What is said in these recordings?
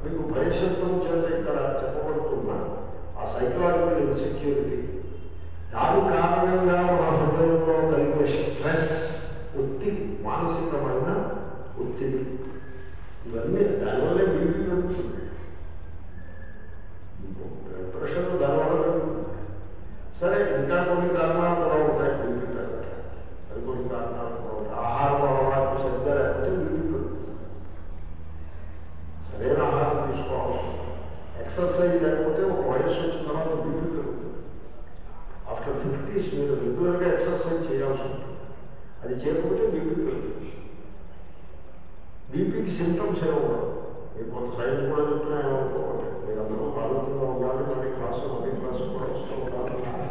మీకు భయశత్వం చేత ఇక్కడ చెప్పబడుతున్న ఆ సైకలాజికల్ ఇన్సెక్యూరిటీ దాని కారణంగా మన హృదయంలో కలిగే స్ట్రెస్ ఒత్తిడి మానసికమైన ఒత్తిడి ఇవన్నీ దానివల్లే బీపీ పెరుగుతుంది ప్రెషర్ దానివల్ల పెరుగుతుంది సరే ఇంకా కొన్ని కారణాలు కూడా ఉంటాయి బీపీ పెరగటానికి అది కొన్ని కారణాలు కూడా ఉంటాయి ఆహారం అలవాటు సరిగ్గా లేకపోతే బీపీ పెరుగుతుంది సరైన ఆహారం తీసుకోవాలి ఎక్సర్సైజ్ లేకపోతే ఒక వయస్సు వచ్చిన తర్వాత బీపీ పెరుగుతుంది ఆఫ్టర్ ఫిఫ్టీస్ మీరు రెగ్యులర్గా ఎక్సర్సైజ్ చేయాల్సి ఉంటుంది అది చేయకపోతే బీపీ పెరుగుతుంది బీపీకి సిమ్టమ్స్ ఏమి ఉండవు మీకు కొంత సైన్స్ కూడా చెప్తున్నా ఏమనుకోవాలి మీరు అందరూ ఆరోగ్యంగా ఉండాలి మళ్ళీ క్లాసు మళ్ళీ క్లాసు కూడా వస్తూ ఉండాలి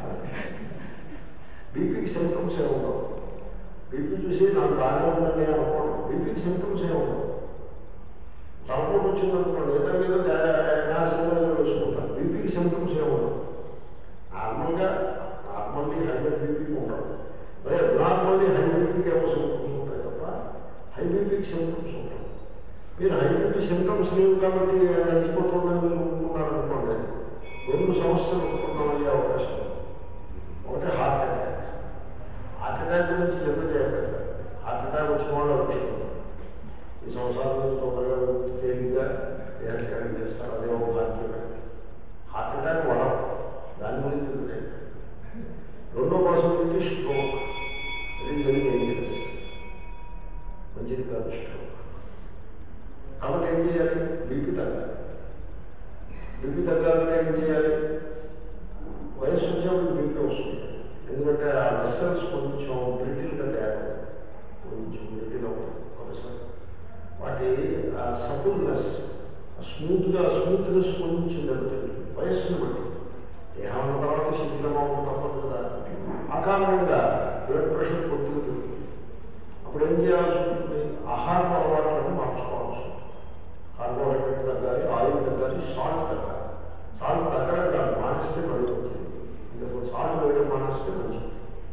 బీపీకి సిమ్టమ్స్ ఏమి ఉండవు బీపీ చూసి నాకు బాగానే ఉందండి అనుకోండి బీపీకి సిమ్టమ్స్ ఏమి ఉండవు తలపోటు వచ్చింది అనుకోండి ఏదో ఏదో నాశనంగా వేసుకుంటారు బీపీకి సిమ్టమ్స్ ఏమి ఉండవు నార్మల్గా నార్మల్లీ హైయర్ బీపీకి ఉండవు మరి నార్మల్లీ హై బీపీకి ఏమో సిమ్టమ్స్ ఉంటాయి తప్ప హై బీపీకి సిమ్టమ్స్ ఉంటాయి మీరు హై బీపీ సిమ్టమ్స్ లేవు కాబట్టి నడిచిపోతుందని మీరు అనుకున్నారనుకోండి రెండు సమస్యలు ఉత్పన్నమయ్యే అవకాశం ఉంది. ఒకటి హార్ట్ అటాక్ హార్ట్ అటాక్ గురించి చింత చేయలేదు హార్ట్ అటాక్ వచ్చిన వాళ్ళు అదృష్టం ఈ సంవత్సరాల నుంచి తొందరగా తేలిగ్గా దేహత్యాగం చేస్తారు అదే ఒక భాగ్యమే హార్ట్ అటాక్ వరం దాని గురించి చింత చేయలేదు రెండో పాసిబిలిటీ స్ట్రోక్ ఇది వెరీ డేంజరస్ మంచిది కాదు స్ట్రోక్ కాబట్టి ఏం చేయాలి బీపీ తగ్గాలి బీపీ తగ్గాలంటే ఏం చేయాలి వయస్సు వచ్చినప్పుడు బీపీ వస్తుంది ఎందుకంటే ఆ వెస్సల్స్ కొంచెం బ్రిటిల్గా తయారవుతాయి కొంచెం బ్రిటిల్ అవుతుంది ఒకసారి వాటి ఆ సపుల్నెస్ స్మూత్గా స్మూత్నెస్ కొంచెం దెబ్బతింటుంది వయస్సును బట్టి దేహం తర్వాత శిథిలం అవ్వడం తప్పదు కదా ఆ కారణంగా బ్లడ్ ప్రెషర్ కొద్దిగా పెరుగుతుంది అప్పుడు ఏం చేయాల్సి ఉంటుంది ఆహార అలవాట్లను మార్చుకోవాల్సి ఉంటుంది కార్బోహైడ్రేట్ తగ్గాలి ఆయిల్ తగ్గాలి సాల్ట్ తగ్గాలి సాల్ట్ తగ్గడం కాదు మానేస్తే మళ్ళీ వచ్చింది ఇంకా సాల్ట్ వేయడం మానేస్తే మంచిది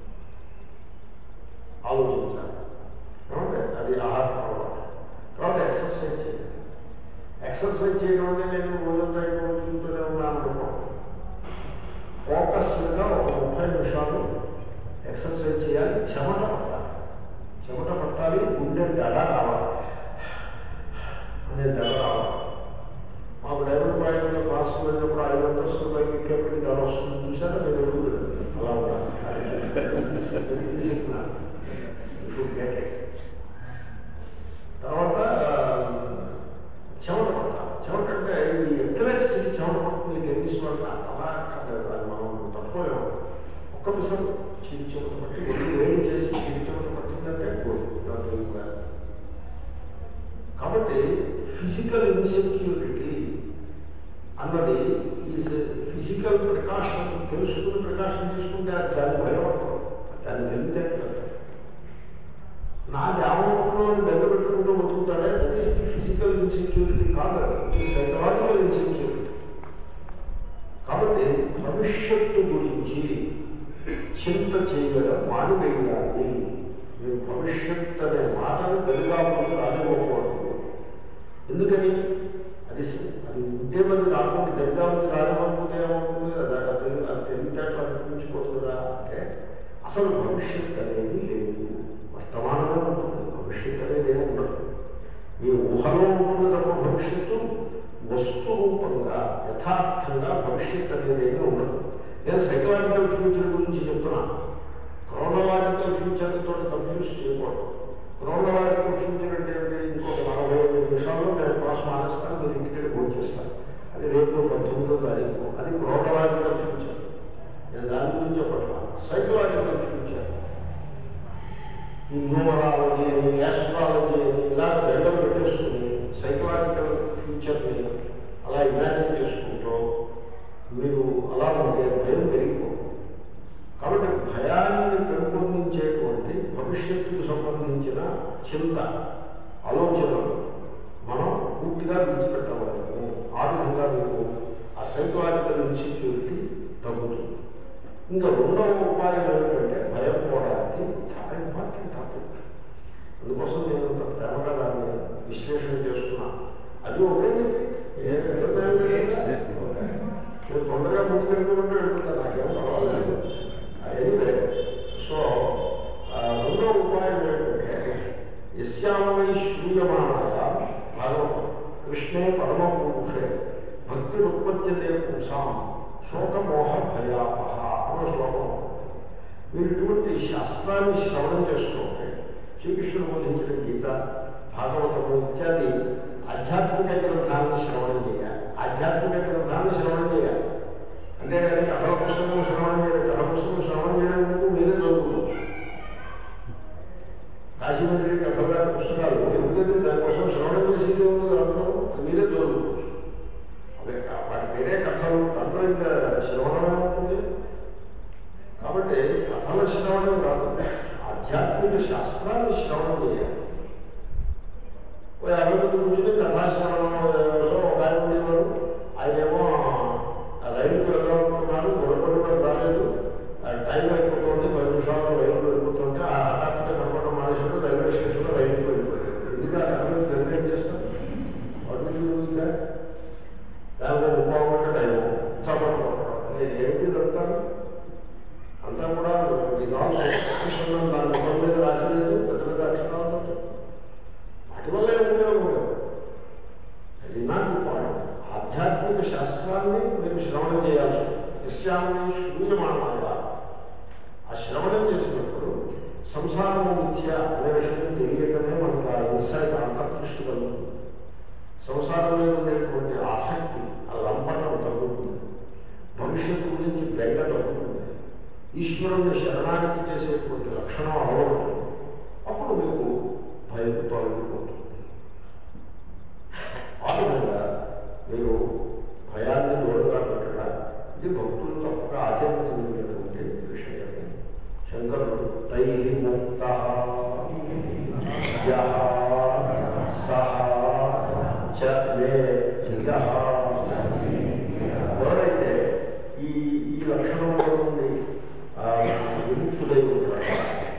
ఆలోచించాలి ఏమంటే అది ఆహారం అలవాటు తర్వాత ఎక్సర్సైజ్ చేయాలి ఎక్సర్సైజ్ చేయడం అంటే నేను రోజంతా ఇక్కడ తింటూనే ఉన్నాను అనుకోండి ఫోకస్గా ఒక ముప్పై నిమిషాలు ఎక్సర్సైజ్ చేయాలి చెమట పట్టాలి చెమట పట్టాలి గుండె దడ రావాలి అనే దడ రావాలి మాకు డైమండ్ పాయింట్లో క్లాస్కి వెళ్ళినప్పుడు ఐదు అంతస్తుల పైకి ఎక్కేప్పటికి దడ వస్తుంది చూసారా మీరు ఎదురు అలా ఉండాలి షుడ్ గెట్ ఇట్ తర్వాత చెమట పట్టాలి చెమట అంటే ఈ అథ్లెట్స్ చెమట పడుతుంది టెన్నిస్ వల్ల అలా కాదు అది మనం తట్టుకోలేము ఒక్క విషయం చిరు చెమట పట్టి ఒళ్ళు వేడి చేసి చిరు చెమట పట్టిందంటే good. You are doing well. కాబట్టి ఫిజికల్ ఇన్సెక్యూరిటీ అన్నది ఈజ్ ఫిజికల్ ప్రికాషన్ తెలుసుకుని ప్రికాషన్ తీసుకుంటే అది దాని భయం అంటారు దాన్ని తెలివితేటలు నాది ఆవరణలో బెల్ల పెట్టుకుంటూ బతుకుతాడే that is the physical insecurity కాదు సైకలాజికల్ ఇన్సెక్యూరిటీ కాబట్టి భవిష్యత్తు గురించి చింత చేయడం మానివేయాలి మీరు భవిష్యత్తు అనే మాటను దరిదాపులకు రానివ్వకూడదు ఎందుకని అది స- అది ఉంటే మరి రాకుండా దరిదాపులకు రానివ్వకపోతే ఏమవుతుంది అది అది అది తెలివితేటలు అనిపించుకోదు కదా అంటే అసలు భవిష్యత్తు అనేది లేదు వర్తమానమే ఉంటుంది భవిష్యత్తు అనేది ఏమి ఉండదు మీ ఊహలో ఉంటుంది తప్ప భవిష్యత్తు వస్తు రూపంగా యథార్థంగా భవిష్యత్తు అనేది ఏమీ ఉండదు నేను సైకలాజికల్ ఫ్యూచర్ గురించి చెప్తున్నాను క్రోనలాజికల్ ఫ్యూచర్ తోటి కన్ఫ్యూజ్ చేయకూడదు క్రోనలాజికల్ ఫ్యూచర్ అంటే ఏంటి? ఇంకొక నలభై ఐదు నిమిషాల్లో నేను క్లాస్ మానేస్తాను మీరు ఇంటికి భోజనం చేస్తాను అది రేపు పద్దెనిమిదో తారీఖు అది క్రోనలాజికల్ ఫ్యూచర్ నేను దాని గురించి చెప్పట్లా సైకలాజికల్ ఫ్యూచర్ ఈ న్యూమరాలజీ అని యాస్ట్రాలజీ అని ఇలాగ దండం పెట్టేసుకుని సైకలాజికల్ ఫ్యూచర్ని అలా ఇమాజిన్ చేసుకుంటూ మీరు అలా ఉంటే భయం పెరిగిపోతుంది కాబట్టి భయాన్ని పెంపొందించేటువంటి భవిష్యత్తుకు సంబంధించిన చింత ఆలోచనలు మనం పూర్తిగా విడిచిపెట్టవలేము ఆ విధంగా మీకు ఆ సైకలాజికల్ ఇన్సెక్యూరిటీ తగ్గుతుంది ఇంకా రెండవ ఉపాయం ఏమిటంటే భయం పోవడానికి చాలా ఇంపార్టెంట్ టాపిక్ అందుకోసం నేను ఇంత ప్రేమగా దాన్ని విశ్లేషణ చేస్తున్నాను అది ఒకే మీకు ఏ కృష్ణే పరమ పురుషే భక్తి ఉత్పత్యతే పుంసాం శోకమోహ భయాపహ అన్న శ్లోకం మీరు ఇటువంటి శాస్త్రాన్ని శ్రవణం చేస్తుంటే శ్రీకృష్ణుడు బోధించిన గీత భాగవతము ఇత్యాది ఆధ్యాత్మిక గ్రంథాలను శ్రవణం చేయాలి ఆధ్యాత్మిక గ్రంథాలను శ్రవణం చేయాలి అంతేగాని కథల పుస్తకం శ్రవణం చేయాలి కథ పుస్తకం శ్రవణం చేయడానికి మీరే చదువుకోవచ్చు కాశీమంత్రి కథల పుస్తకాలు ఎందుకంటే దానికోసం శ్రవణం చేసేది ఉంది దాంట్లో మీరే చదువుకోవచ్చు అదే వాటి వేరే కథలు దాంట్లో ఇంకా శ్రవణమే ఉంటుంది కాబట్టి కథల శ్రవణం కాదు ఆధ్యాత్మిక శాస్త్రాన్ని శ్రవణం చేయాలి ఓ యాభై మంది కూర్చుని కథాశ్రవణం కోసం ఒక ఆయన ఉండేవారు ఆయనేమో ఆ రైలుకి వెళ్ళాలనుకున్నారు గొడవపడి కూడా రాలేదు ఆ టైం అయిపోతుంది పది నిమిషాల్లో రైలు వెళ్ళిపోతుంటే ఆ హఠాత్తుగా కనపడడం మానేసాడు రైల్వే స్టేషన్లో రైలుకి వెళ్ళిపోయాడు ఎందుకు ఆ కథ మీద నిర్ణయం చేస్తారు అడుగుతుందా దానిలో ముప్పావు టైం చప్పట్లు కొట్టడం ఇది ఏమిటి ఇదంతా అంతా కూడా ఆల్సో ప్రొఫెషనల్ దాని ముఖం మీద రాసలేదు పెద్ద పెద్ద అక్షరాలతో వాటి వల్ల ఉపయోగం లేదు అది నాట్ పాయింట్ ఆధ్యాత్మిక శాస్త్రాన్ని మీరు శ్రవణం చేయాల్సి ఉంటుంది నిశ్చాన్ని శూన్యమానాయ ఆ శ్రవణం చేసినప్పుడు సంసారము మిథ్య అనే విషయం తెలియకనే మనకి ఆ ఇన్సైట్ అంతర్దృష్టి కలుగుతుంది సంసారం మీద ఉండేటువంటి ఆసక్తి ఆ లంపటం తగ్గుతుంది భవిష్యత్తు గురించి బెంగ తగ్గుతుంది ఈశ్వరుని శరణాగతి చేసేటువంటి లక్షణం అలవడుతుంది అప్పుడు మీకు భయం తొలగిపోతుంది ఆ విధంగా మీరు భయాన్ని దూరంగా పెట్టడం ఇది భక్తులు తప్పక ఆచరించగలిగినటువంటి విషయమే శంకరుడు తై ముక్త యః సహ చ మే యః ఎవరైతే ఈ ఈ లక్షణంలో నుండి ఆ, విముక్తుడై ఉంటాడు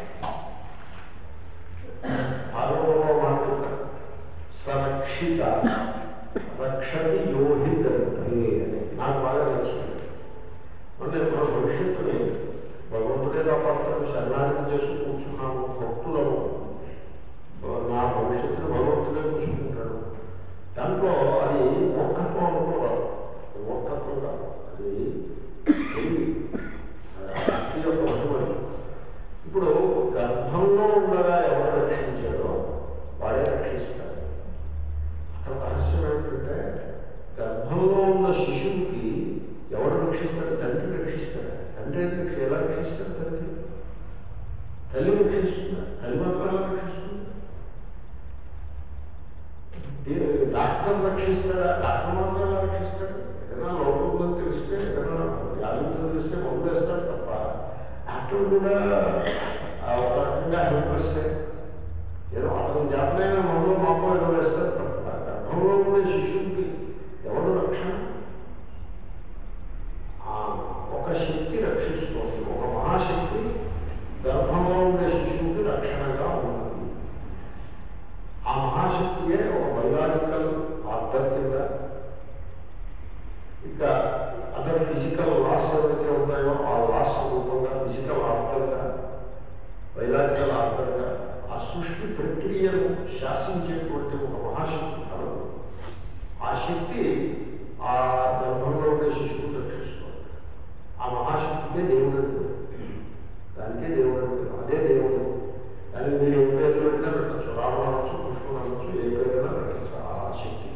భాగవతంలో మాట్లాడతారు సంరక్షిత రక్షతి యోహి గర్భే అని నాకు బాగా నచ్చింది అంటే మన భవిష్యత్తుని భగవంతుడే కాపాడుతాడు శరణాగతి చేస్తూ కూర్చున్నాము భక్తులము నా భవిష్యత్తుని భగవంతుడే చూసుకుంటాడు దాంట్లో అది మూర్ఖత్వం అనుకోవాలి మూర్ఖత్వం కాదు అది తెలివి. అది భక్తి యొక్క మహిమని ఇప్పుడు గర్భంలో ఉండగా ఎవరు రక్షించాడో వాడే రక్షిస్తాడు అక్కడ రహస్యం ఏమిటంటే గర్భంలో ఉన్న శిశువుకి ఎవడు రక్షిస్తాడు తండ్రి రక్షిస్తాడు తండ్రి రక్ష ఎలా రక్షిస్తాడు తండ్రి తల్లి రక్షిస్తుందా తల్లి మాత్రం ఎలా రక్షిస్తుంది దీని డాక్టర్ రక్షిస్తాడా డాక్టర్ మాత్రం ఎలా రక్షిస్తాడు ఏదైనా లోపం ఉందని తెలిస్తే ఏదైనా వ్యాధి ఉందని తెలిస్తే మందు వేస్తాడు తప్ప డాక్టర్ కూడా ఆ ఒక రకంగా హెల్ప్లెస్సే ఏదో అతను జాతనైన మందు మాపో ఏదో వేస్తారు తప్ప గర్భంలో ఉండే శిశువుకి ఎవడు రక్షణ ఆ, ఒక శక్తి రక్షిస్తుంది ఒక మహాశక్తి గర్భంలో ఉండే శిశువుకి రక్షణగా ఉన్నది ఆ మహాశక్తియే ఒక బయోలాజికల్ ఆర్డర్ కింద ఇక అదర్ ఫిజికల్ లాస్ ఏవైతే ఉన్నాయో ఆ లాస్ రూపంగా ఫిజికల్ ఆర్డర్గా బయలాజికల్ ఆర్డర్గా ఆ సృష్టి ప్రక్రియను శాసించేటువంటి ఒక మహాశక్తి కలదు ఆ శక్తి ఆ గర్భంలో ఉండే శిశువుని రక్షిస్తుంది ఆ మహాశక్తికే దేవుడు అని పేరు. దానికే దేవుడు అని పేరు. అదే దేవుడు దానికి మీరు ఏ పేరు పెట్టినా పెట్టచ్చు రామ అనొచ్చు కృష్ణుడు అనొచ్చు ఏ పేరైనా పెట్టచ్చు ఆ శక్తికి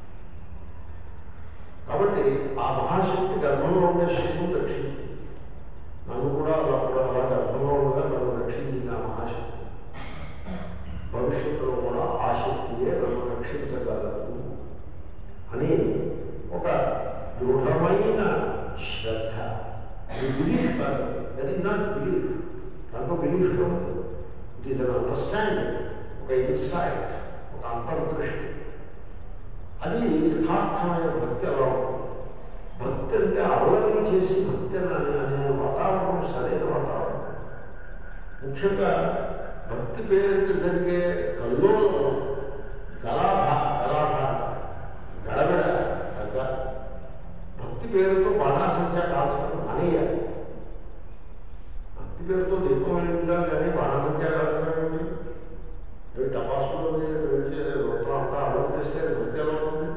కాబట్టి ఆ మహాశక్తి గర్భంలో ఉండే శిశువుని రక్షించింది నన్ను కూడా అలా కూడా అలా గర్భంలో ఉండగా నన్ను రక్షించింది ఆ మహాశక్తి భవిష్యత్తులో కూడా ఆ శక్తియే నన్ను రక్షించగలదు అని ఒక దృఢమైన శ్రద్ధ బిలీఫ్ కాదు దట్ ఈస్ నాట్ బిలీఫ్ దాంట్లో బిలీఫ్ ఉంది ఇట్ ఈస్ అన్ అండర్స్టాండింగ్ ఒక ఇన్సైట్ ఒక అంతర్దృష్టి అది యథార్థమైన భక్తి అలా ఉంటుంది భక్తి అంటే అలవరి చేసి భక్తి అని అనే వాతావరణం సరైన వాతావరణం ముఖ్యంగా భక్తి పేరుకి జరిగే కల్లోలం గలాభ గలాభ గడబిడ తగ్గ భక్తి పేరుతో బాణాసంచా కాల్చడం మానేయాలి భక్తి పేరుతో దీపం వెలిగించాలి కానీ బాణాసంచా కాల్చడం ఏమిటి టపాసులో మొత్తం అంతా అమలు చేస్తే భక్తి ఎలా ఉంటుంది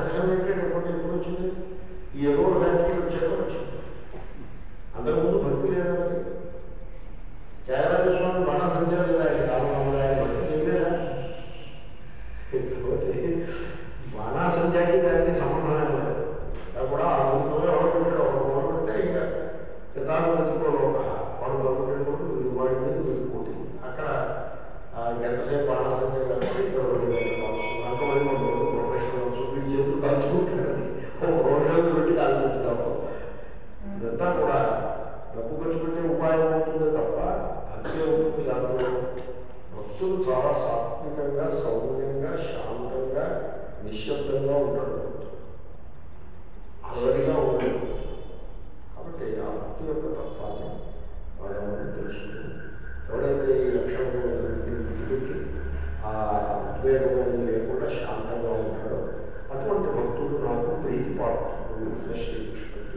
ప్రొఫెషన్ అంటే ఎప్పుడు ఎప్పుడు వచ్చింది ఈ ఎరువుల ఫ్యాక్టరీ వచ్చాక వచ్చింది అంతకుముందు భక్తి లేదా మరి త్యాగరాజ స్వామి బాణ సంచారం లేదా ఆయన కాలంలో ఆయన భక్తి చేయలేదా లేకపోతే బాణాసంచాకి దానికి సంబంధం ఏం లేదు అది కూడా ఆ రోజుల్లో ఎవరు పెట్టాడు ఒక మొదలు పెడితే ఇంకా ఇతరులు బతుకోలో ఒక వాడు మొదలు పెట్టుకుంటూ వాడి మీద వెళ్ళిపోటీ అక్కడ ఆ గంటసేపు బాణాసంచా కలిసి ఇక్కడ అంతమంది మన ప్రొఫెషనల్స్ వీళ్ళ చేతులు కాల్చుకుంటారని ఒక రోజు పెట్టి కాల్పించుతాము ఇదంతా కూడా డబ్బు ఖర్చు పెట్టే ఉపాయం అవుతుంది తప్ప భక్తి అవుతుంది దాంట్లో భక్తులు చాలా సాత్వికంగా సౌమ్యంగా శాంతంగా నిశ్శబ్దంగా ఉంటాడు అల్లరిగా ఉంటాడు కాబట్టి ఆ భక్తి యొక్క తత్వాన్ని వాడేమని తెలుసుకుంది ఎవడైతే ఈ లక్షణాలు విడిచిపెట్టి ఆ ఉద్వేగం అనేది లేకుండా శాంతంగా ఉంటాడో అటువంటి భక్తుడు నాకు ప్రీతి పాడుతుంది శ్రీకృష్ణుడు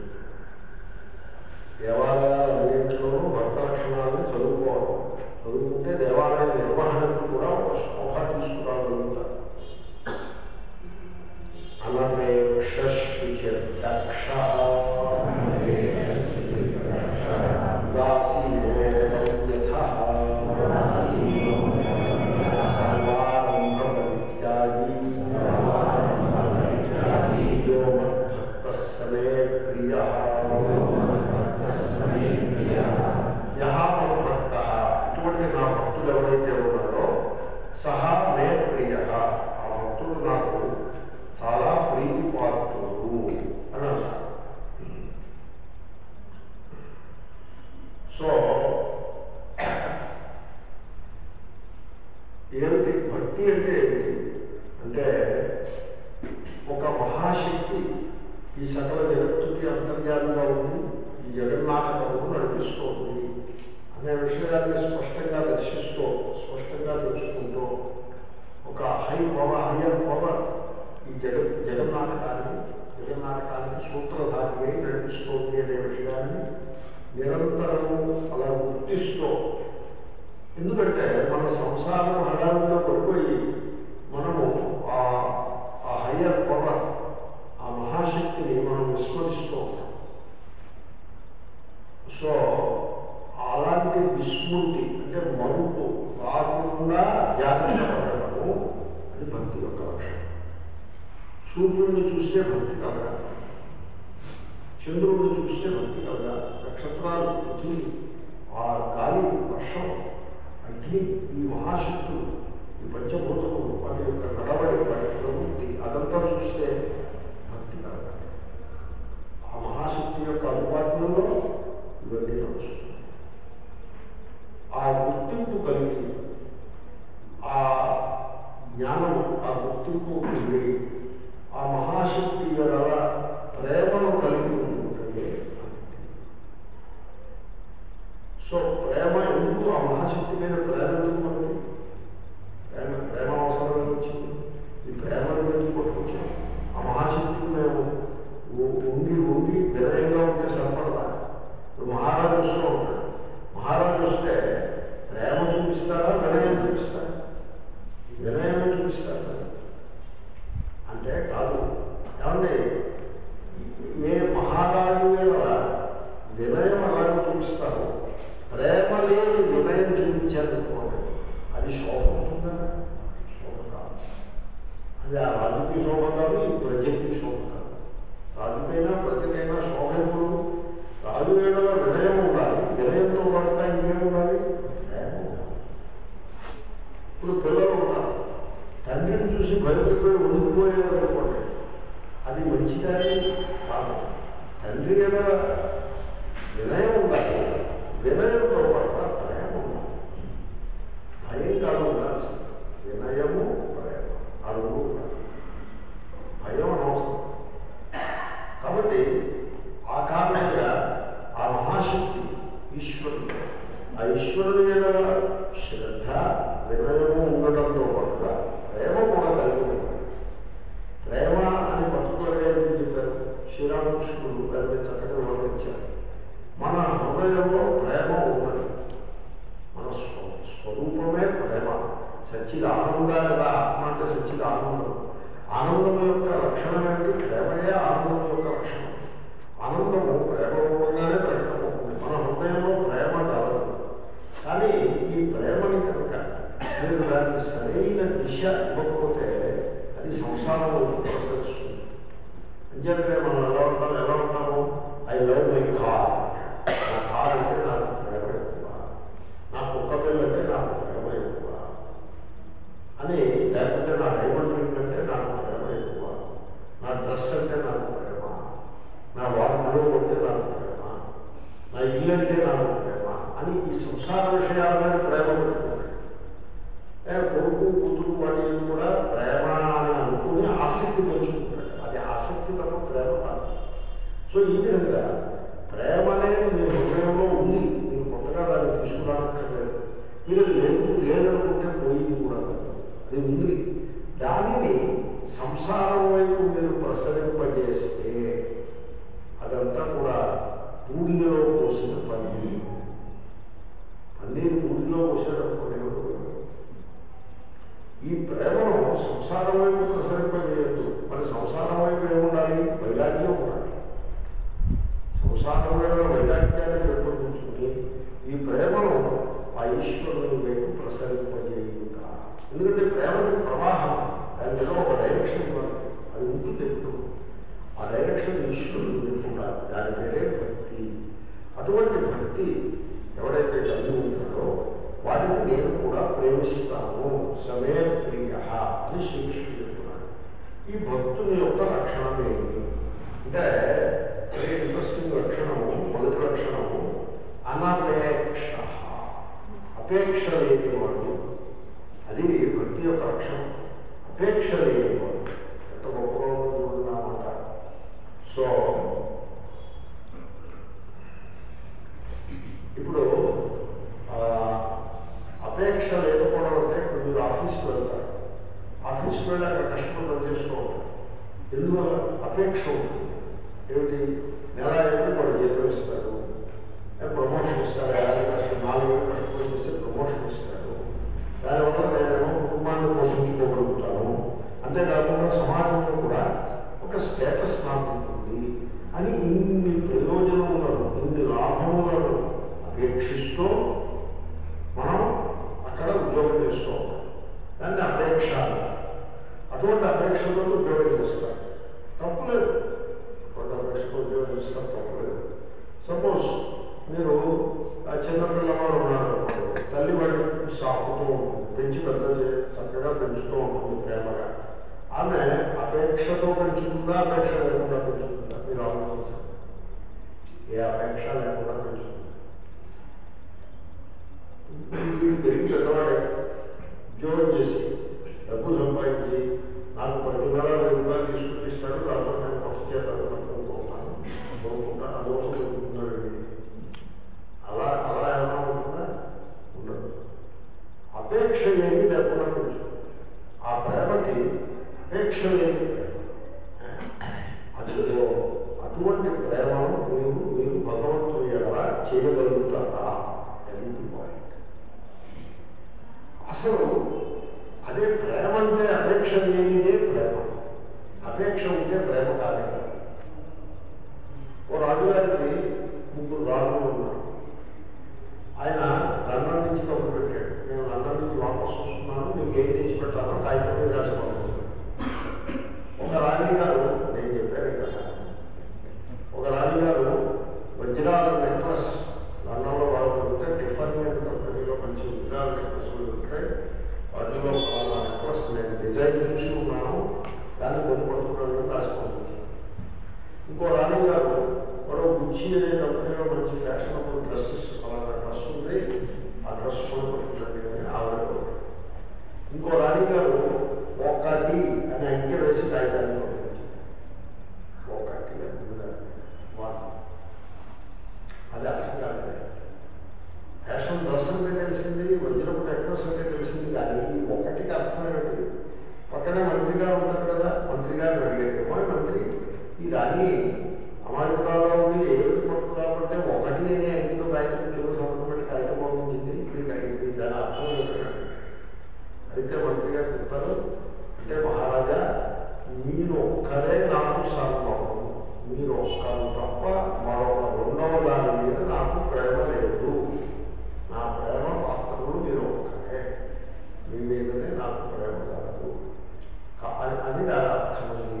దేవాలయాలన్నింటిలోనూ భక్త లక్షణాలను చదువుకోవాలి చదువుకుంటే దేవాలయ నిర్వహణకు కూడా ఒక శోభ తీసుకురాగలుగుతారు అనపేక్ష సమే ప్రియ యహ భక్త ఇటువంటి నా భక్తుడు ఎవరైతే ఉన్నాడో సహా మే ప్రియ ఆ భక్తుడు నాకు చాలా ప్రీతిపాత్రుడు అని అన్నారు సో ఏమిటి భక్తి అంటే ఏమిటి అంటే ఒక మహాశక్తి ఈ సకల జగత్తుకి అంతర్యాలుగా ఉండి ఈ జగన్నాటకము నడిపిస్తోంది అనే విషయాన్ని స్పష్టంగా దర్శిస్తూ స్పష్టంగా తెలుసుకుంటూ ఒక హై పవర్ హయ్యర్ పవర్ ఈ జగత్ జగన్నాటకాన్ని జగన్నాటకాన్ని సూత్రధారి అయి నడిపిస్తోంది అనే విషయాన్ని నిరంతరము అలా గుర్తిస్తూ ఎందుకంటే మన సంసారం హడావిలో పడిపోయి మనము ఆ ఆ హయ్యర్ పవర్ ఆ మహాశక్తిని మనం విస్మరిస్తూ ఉంటాం సో అలాంటి విస్మృతి అంటే మరుపు రాకుండా జాగ్రత్త పడటము అది భక్తి యొక్క లక్షణం సూర్యుడిని చూస్తే భక్తి కలగాలి చంద్రుడిని చూస్తే భక్తి కలగాలి నక్షత్రాలు పృథ్వీ ఆ గాలి వర్షం అగ్ని ఈ మహాశక్తులు ఈ పంచభూతములు వాటి యొక్క నడవడి వాటి ప్రవృత్తి అదంతా చూస్తే భక్తి కలగాలి ఆ మహాశక్తి యొక్క అనుపాద్యంలో ఇవన్నీ నడుస్తుంది ఆ గుర్తింపు కలిగి ఆ జ్ఞానము ఆ గుర్తింపు కలిగి ఆ మహాశక్తి గల ప్రేమను కలిగి ఉంటుంటే భక్తి సో ప్రేమ ఎందుకు ఆ మహాశక్తి మీద ప్రేమ ఎందుకు మనకి ప్రేమ ప్రేమ అవసరం వచ్చింది ఈ ప్రేమను ఎందుకు పట్టుకొచ్చాం ఆ మహాశక్తికి మేము ఉ- ఉంగి ఉంగి వినయంగా ఉంటే సరిపడదా ఇప్పుడు మహారాజు వస్తూ ఉంటాడు మహారాజు వస్తే ప్రేమ చూపిస్తారా వినయం చూపిస్తారా వినయమే చూపిస్తారు కదా. అంటే కాదు ఏమండి ఏ మహారాజు ఎలా వినయం అలాగే చూపిస్తారు ప్రేమ లేని వినయం చూపించారనుకోండి అది శోభ ఉంటుందా శోభ కాదు అది ఆ రాజుకి శోభ కాదు ఈ ప్రజకి శోభ కాదు రాజుకైనా ప్రజకైనా శోభ ఎప్పుడు రాజు ఏడల వినయం ఉండాలి వినయంతో పాటుగా ఇంకేం ఉండాలి ప్రేమ ఉండాలి ఇప్పుడు పిల్లలు ఉన్నారు తండ్రిని చూసి భయపడిపోయి ఉండిపోయారు అనుకోండి అది మంచిదని కాదు తండ్రి ఏడ వినయం ఉండాలి వినయంతో పాటుగా ప్రేమ ఉండాలి భయం కాదు ఉండాల్సింది వినయము ప్రేమ ఆ రెండు ఉండాలి భయం అనవసరం కాబట్టి ఆ కారణంగా ఆ మహాశక్తి ఈశ్వరుడు ఆ ఈశ్వరుడు మీద శ్రద్ధ వినయము ఉండడంతో పాటుగా ప్రేమ కూడా కలిగి ఉండాలి ప్రేమ అని పర్టికులర్గా ఎందుకు చెప్పారు శ్రీరామకృష్ణుడు దాని చక్కటి వివరించారు మన హృదయంలో ప్రేమ ఉన్నది మన స్వ- స్వరూపమే ప్రేమ సచ్చిద్ ఆనంద కదా ఆత్మ అంటే సచ్చిద్ ఆనందం ఆనందం యొక్క లక్షణం ఏంటి ప్రేమయే ఆనందం యొక్క లక్షణం ఆనందము ప్రేమ రూపంగానే ప్రకటమవుతుంది మన హృదయంలో ప్రేమ కలదు కానీ ఈ ప్రేమని కనుక మీరు దానికి సరైన దిశ ఇవ్వకపోతే అది సంసారం వైపు ప్రసరిస్తుంది అంచేతనే మనం ఎలా ఉంటాం ఎలా ఉంటాము ఐ లవ్ మై కార్ నా కార్ అంటే నాకు ప్రేమ ఎక్కువ నా కుక్క పిల్ల అంటే నాకు ప్రేమ ఎక్కువ అని లేకపోతే నా డైమండ్ రింగ్ అంటే నాకు ప్రేమ ఎక్కువ నా డ్రెస్ అంటే నాకు ప్రేమ నా వార్డులో అంటే నాకు ప్రేమ నా ఇల్లు అంటే నాకు ప్రేమ అని ఈ సంసార విషయాల మీద ప్రేమ పెట్టుకున్నాడు ఏ కొడుకు కూతురు వాటి కూడా ప్రేమ అని అనుకుని ఆసక్తి పెంచుకుంటాడు అది ఆసక్తి తప్ప ప్రేమ కాదు సో ఈ విధంగా ప్రేమ అనేది మీ హృదయంలో ఉంది మీరు కొత్తగా దాన్ని తీసుకురానక్కర్లేదు మీరు లేదు లేదనుకుంటే పోయింది కూడా కాదు. అది ఉంది దానిని సంసారం వైపు మీరు ప్రసరింపజేస్తే అదంతా కూడా బూడిదలో పోసిన పన్నీరు పన్నీరు బూడిదలో పోసేటప్పుడు ఏమవుతుంది? ఈ ప్రేమను సంసారం వైపు ప్రసరింపజేయద్దు మరి సంసారం వైపు ఏముండాలి వైరాగ్యం ఉండాలి సంసారమైన వైరాగ్యాన్ని పెంపొందించుకుని ఈ ప్రేమను ఆ ఈశ్వరుని వైపు ప్రసరింపజేయుట ఎందుకంటే ప్రేమకి ప్రవాహం దాని ఏదో ఒక డైరెక్షన్ ఇవ్వాలి అది ఉంటుంది ఎప్పుడు ఆ డైరెక్షన్ ఈశ్వరుడు లేకుండా దాని పేరే భక్తి అటువంటి భక్తి ఎవడైతే కలిగి ఉంటాడో వాటిని నేను కూడా ప్రేమిస్తాను సమే ప్రియ అని శ్రీకృష్ణుడు చెప్తున్నాడు ఈ భక్తుని యొక్క లక్షణం ఏంటి అంటే వెరీ ఇంట్రెస్టింగ్ లక్షణము మొదటి లక్షణము అనపేక్ష అపేక్ష లేనివాడు అది భక్తి యొక్క లక్షణం అపేక్ష లేనివాడు ఎంత గొప్పగా ఉందో చూడండి ఆ మాట సో ఇప్పుడు ఆ, అపేక్ష లేకపోవడం అంటే ఇప్పుడు మీరు ఆఫీస్కి వెళ్తారు ఆఫీస్కి వెళ్ళి అక్కడ కష్టపడి పనిచేస్తూ ఉంటారు ఎందువల్ల అపేక్ష ఉంటుంది ఏమిటి నెల ఏమిటి వాడు జీతం ఇస్తాడు ఏ ప్రమోషన్ ఇస్తాడు ఏడాది కష్టం నాలుగు వేలు కష్టపడి చేస్తే ప్రమోషన్ ఇస్తాడు దానివల్ల నేనేమో కుటుంబాన్ని పోషించుకోగలుగుతాను అంతేకాకుండా సమాజంలో కూడా ఒక స్టేటస్ నాకు ఉంటుంది అని ఇన్ని ప్రయోజనములను ఇన్ని లాభములను అపేక్షిస్తూ మనం అక్కడ ఉద్యోగం చేస్తూ ఉంటాం దాన్ని అపేక్ష అంటారు. అటువంటి అపేక్షతో ఉద్యోగం చేస్తారు తప్పులేదు అటువంటి అపేక్షతో ఉద్యోగం చేస్తారు తప్పులేదు సపోజ్ మీరు ఆ చిన్నపిల్లవాడు ఉన్నాడు అనుకోండి తల్లి వాడిని సాకుతూ ఉంటుంది పెంచి పెద్ద చే- చక్కగా పెంచుతూ ఉంటుంది ప్రేమగా ఆమె అపేక్షతో పెంచుతుందా అపేక్ష లేకుండా పెంచుతుందా మీరు ఆలోచించారు ఏ అపేక్ష లేకుండా పెంచుతుంది వీడు పెరిగి పెద్దవాడే ఉద్యోగం చేసి డబ్బు సంపాదించి నాకు ప్రతి నెల వెయ్యి రూపాయలు తీసుకుని ఇస్తాడు దాంతో నేను కొత్త చేతాను కొనుక్కుంటాను కొనుక్కుంటాను అందుకోసం పెట్టుకున్నాడు అలా అలా ఏమైనా ఉంటుందా ఉండదు అపేక్ష ఏమీ లేకుండా పెంచుతుంది ఆ ప్రేమకి అపేక్ష లేని ప్రేమ అదిలో అటువంటి ప్రేమను మీరు మీరు భగవంతుని ఎడలా చేయగలుగుతారా అది పాయింట్ అసలు అదే ప్రేమ అంటే అపేక్ష లేనిదే ప్రేమ అపేక్ష ఉంటే ప్రేమ కాదే కాదు ఓ రాజుగారికి ముగ్గురు రాజులు ఉన్నారు ఆయన లండన్ నుంచి కబురు పెట్టాడు నేను లండన్ నుంచి వాపసు వస్తున్నాను మీకు ఏం తెచ్చి పెట్టాలో కాగితం మీద రాసుకోవాలి ఒక రాణి గారు నేను చెప్పాను కదా ఒక రాణి గారు వజ్రాల నెక్లెస్ లండన్లో వాళ్ళు దొరికితే టిఫన్ మీద కంపెనీలో మంచి వజ్రాల నెక్లెస్లు దొరుకుతాయి వాటిలో ఆ నెక్లెస్ నేను డిజైన్ చూసి ఉన్నాను దాన్ని కొని పట్టుకున్నాను రాసి పంపించాను ఇంకో రాణి గారు మరో గుచ్చి అనే కంపెనీలో మంచి ఫ్యాషనబుల్ డ్రెస్సెస్ అలాంటి డ్రెస్ ఉంది ఆ డ్రెస్ కొని పట్టుకున్నాను అని ఆవిడ కోరారు. ఇంకో రాణి గారు ఒకటి అని అంకె వేసి కాగితాన్ని పంపించారు ఒకటి అని వన్ అది అర్థం కాలేదు ఫ్యాషన్ డ్రెస్ అంటే తెలిసింది వజ్రపు నెక్లెస్ అంటే తెలిసింది కానీ ఈ ఒకటికి అర్థం ఏమిటి పక్కనే మంత్రి గారు ఉంటారు కదా మంత్రి గారిని అడిగారు ఏమో మంత్రి ఈ రాణి అమాయకురాల్లో ఉంది ఏమిటి పట్టుకురాబట్టే ఒకటి అనే అంకితో కాగితం కింద సంతకం పెట్టి కాగితం పంపించింది ఇప్పుడు ఈ కాగితం- ఇది దాని అర్థం ఏమిటి అని అడిగారు. అయితే మంత్రి గారు చెప్తారు అంటే మహారాజా మీరు ఒక్కరే నాకు సర్వం మీరు ఒక్కరు తప్ప మరొక రెండవ దాని మీద నాకు ప్రేమ లేదు నా ప్రేమ పాత్రలు మీరు ఒక్కరే మీ మీదనే నాకు ప్రేమ కాదు కా- అని అది దాని అర్థమైంది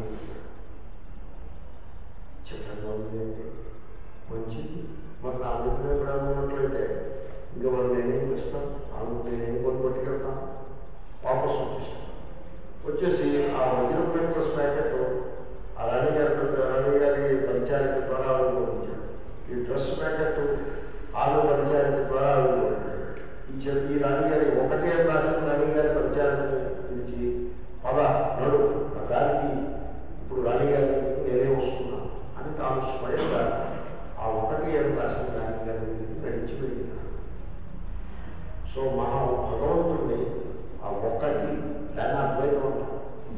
చిత్రంగా ఉంది అంటే మంచిది మరి నా మీద ప్రేమ ఉన్నట్లయితే ఇంకా మరి నేనేం చేస్తాను ఆమె నేనేం కొని పట్టుకెళ్తాను వాపస్ వచ్చేసాను వచ్చేసి ఆ వజ్రం నెక్లెస్ ప్యాకెట్ ఆ రాణి గారి పెద్ద రాణి గారి పరిచారిక ద్వారా ఆవిర్భవించాడు ఈ డ్రెస్ ప్యాకెట్ ఆమె పరిచారిక ద్వారా ఆవిర్భవించాడు ఈ చె- ఈ రాణి గారి ఒకటే రాసిన రాణి గారి పరిచారికని పిలిచి పద నడు ఆ దానికి ఇప్పుడు రాణి గారి నేనే వస్తున్నా అని తాను స్వయంగా ఆ ఒకటి ఏం రాసిన రాణి గారి దగ్గరికి నడిచి వెళ్ళినాడు సో మనం భగవంతుడిని ఆ ఒక్కటి దాన్ని అద్వైతం అంటాం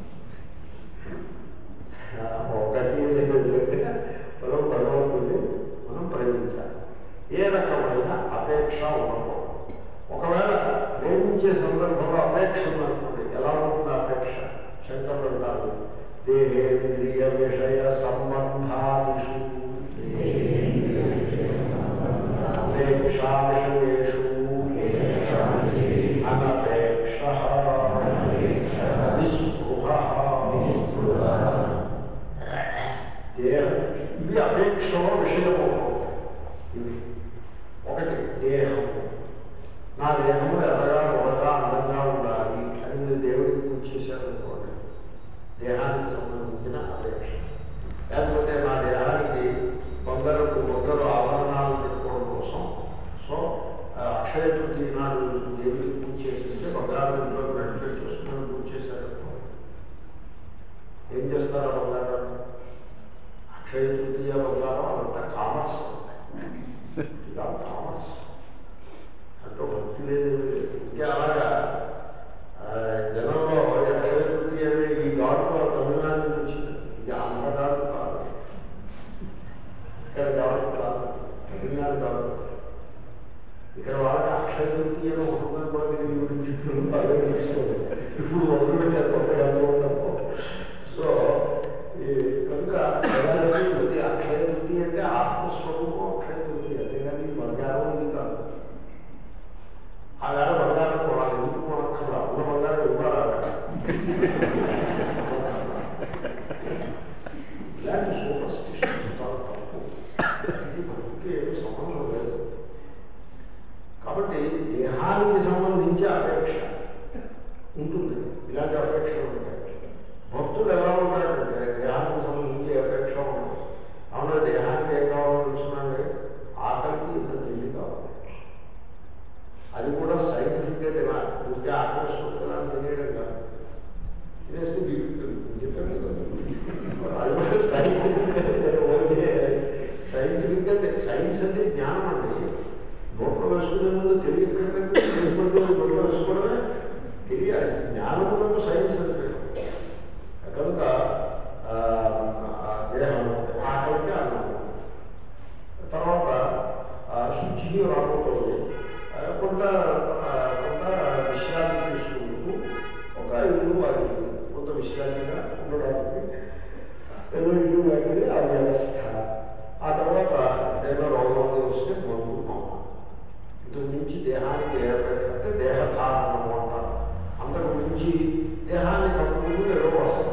ఆ ఒకటి అనేది మనం భగవంతుడిని మనం ప్రేమించాలి ఏ రకమైన అపేక్ష ఉండకూడదు ఒకవేళ ప్రేమించే సందర్భంలో అపేక్ష ఉందనుకోండి ఎలా ఉంటుంది ఆ అపేక్ష శంకరులు అంటారు దేహేంద్రియ విషయ సంబంధాదిషు అపేక్షా విషయేషు అనపేక్ష నిస్పృహ దేహం ఇవి అపేక్షలో విషయము ఇవి ఒకటి దేహం నా దేహము ఎర్రగా పొడగా అందంగా ఉండాలి అని మీరు దేవుడికి పూజ చేశారనుకోండి దేహానికి సంబంధించిన అపేక్ష లేకపోతే నా దేహానికి బంగారు బంగారు ఆభరణాలు పెట్టుకోవడం కోసం సో ఆ, అక్షయ తృతీయ నాడు దేవుడికి పూజ చేసేస్తే బంగారు ఇంట్లో మెడిటేట్ చేసుకుని పూజ చేశారనుకోండి ఏం చేస్తారు ఆ బంగారాన్ని అక్షయ తృతీయ బంగారం అదంతా కామర్స్ ఇలా కామర్స్ అంటే భక్తి లేదు ఇంకా అలాగా ఆ, జనంలో అక్షయ తృతీయ అనే ఈ ఘాటు తమిళనాడు నుంచి వచ్చింది ఇది ఆంధ్ర ఘాటు కాదు ఇక్కడ ఘాటు కాదు తమిళనాడు కాదు ఇక్కడ వాళ్ళకి అక్షయ తృతీయ అని ఉంటుందని కూడా తెలియదు గురించి ఇప్పుడు మొదలుపెట్టారు కొత్తగా చూడటం సో ఈ కనుక వేదాంతం ప్రతి అక్షయ తృతీయ అంటే ఆత్మస్వరూపం అక్షయ తృతీయ అంతేగాని ఇది బంగారం ఇది కాదు ఆ వేళ బంగారం కూడా ఎందుకు కొనక్కర్లా ఉన్న బంగారం ఇవ్వాలి ఆ వేళ. ఇలాంటి సూపర్ స్టిషన్స్ చాలా తప్పు ఇది మనకి ఏమి సంబంధం లేదు కాబట్టి దేహానికి సంబంధించి అపేక్ష ఉంటుంది ఇలాంటి అపేక్షలు ఉంటాయి భక్తుడు ఎలా ఉంటాడంటే దేహానికి సంబంధించి అపేక్ష ఉంటుంది అవునా దేహానికి ఏం కావాలో తెలుసునండి ఆకలికి ఇంత తిండి కావాలి అది కూడా సైంటిఫిక్గా తినాలి ఇంకే ఆకలిస్తుంది కదా అని తినేయడం కాదు తినేస్తే బీపీ పెరుగుతుంది చెప్పాను కదా. అది కూడా సైంటిఫిక్గా ఓకే సైంటిఫిక్గా సైన్స్ అంటే జ్ఞానం అండి నోట్లో వేసుకునే ముందు తెలియక్కర్లేదు తెలియకపోతే నోట్లో వేసుకోవడమే తెలియాలి జ్ఞానములకు సైన్స్ అంటే కనుక ఆ, ఆ దేహం ఆకలికి అన్నం తర్వాత ఆ, శుచి రాబోతోంది ఆ, కొంత ఆ, కొంత విశ్రాంతి తీసుకుంటూ ఒక ఇల్లు వాటికి కొంత విశ్రాంతిగా ఉండడానికి ఏదో ఇల్లు వాటికి ఆ వ్యవస్థ ఆ తర్వాత ఏదైనా రోగం అది వస్తే మందు మామ ఇంతకు మించి దేహానికి ఏ అపేక్ష అంటే దేహధారణము అంటారు అంతకు మించి దేహాన్ని కట్టుకుంటూ ఏదో వస్తారు